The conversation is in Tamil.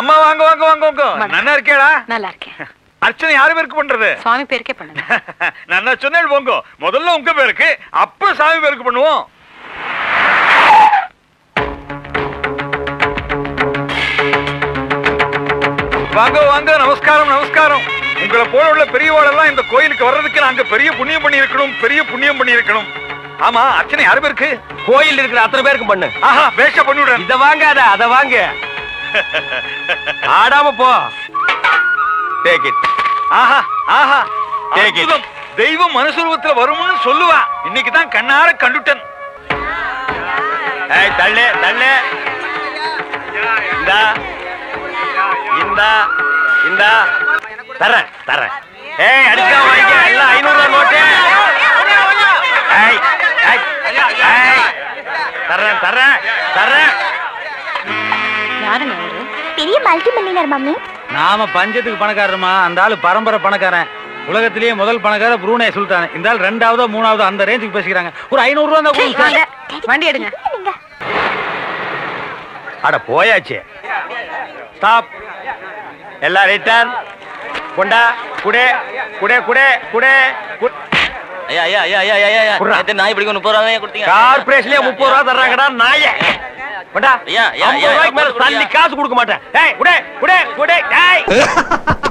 அம்மா வாங்க வாங்க வாங்க வாங்க வணக்கம். நன்னா இருக்கேடா நல்லா இருக்கேன் அர்ச்சனை யாரு பேருக்கு பண்றது சுவாமி பேருக்கே பண்ணுங்க நன்னா சொன்னேன் போங்க முதல்ல உங்க பேருக்கு அப்புறம் சாமி பேருக்கு பண்ணுவோம் வாங்க வாங்க நமஸ்காரம் நமஸ்காரம் உங்களை போல உள்ள பெரியவாளெல்லாம் இந்த கோயிலுக்கு வர்றதுக்கு நாங்க பெரிய புண்ணியம் பண்ணி இருக்கணும் பெரிய புண்ணியம் பண்ணி இருக்கணும் ஆமா அர்ச்சனை யாரு பேருக்கு கோயில் இருக்கிற அத்தனை பேருக்கும் பண்ணு ஆஹா வேஷ பண்ணிவிடுறேன் இத வாங்காத அத வாங்க ஆடாம போ டேக் இட் ஆஹா ஆஹா Take it. அற்புதம். தெய்வம் மனுஷரூபத்துல வரும்னு சொல்லுவா இன்னைக்கு தான் கண்ணார கண்டுட்டன் ஏய் தள்ளு தள்ளு இந்தா இந்தா இந்தா தரேன் தரேன் ஏய் அடிச்சா வாங்கிக்க எல்லாம் ஐநூறு ரூபாய் நோட்டு ஏய் ஏய் ஏய் தரேன் தரேன் தரேன் யாருங்க அவரு பெரிய மல்டி மில்லியனர் மம்மி நாம பஞ்சத்துக்கு பணக்காரமா அந்த ஆளு பரம்பரை பணக்காரன் உலகத்திலேயே முதல் பணக்கார புரூனே சுல்தான் இந்த ஆள் ரெண்டாவதோ மூணாவதோ அந்த ரேஞ்சுக்கு பேசிக்கிறாங்க ஒரு ஐநூறு ரூபா இருந்தா கொடுங்க வாங்க சார். வண்டி எடுங்க நீங்க அட போயாச்சு ஸ்டாப் எல்லாம் ரிட்டர்ன் கொண்டா குடே குடே குடே குடே கு- ஐயா ஐயா ஐயா ஐயா ஐயா ஐயா குர்ரா. நேத்து நாய் பிடிக்க முப்பது ரூபாய் கொடுத்தீங்க கார்பரேஷன்லயே முப்பது ரூபா தர்றாங்கடா நாயே கொண்டா ஐயா, ஐயா, ஐம்பது ஐயா, ரூபாய்க்கு மேல ஐம்பது தள்ளி காசு கொடுக்க மாட்டேன் ஏய் குடே குடே குடே ஏய்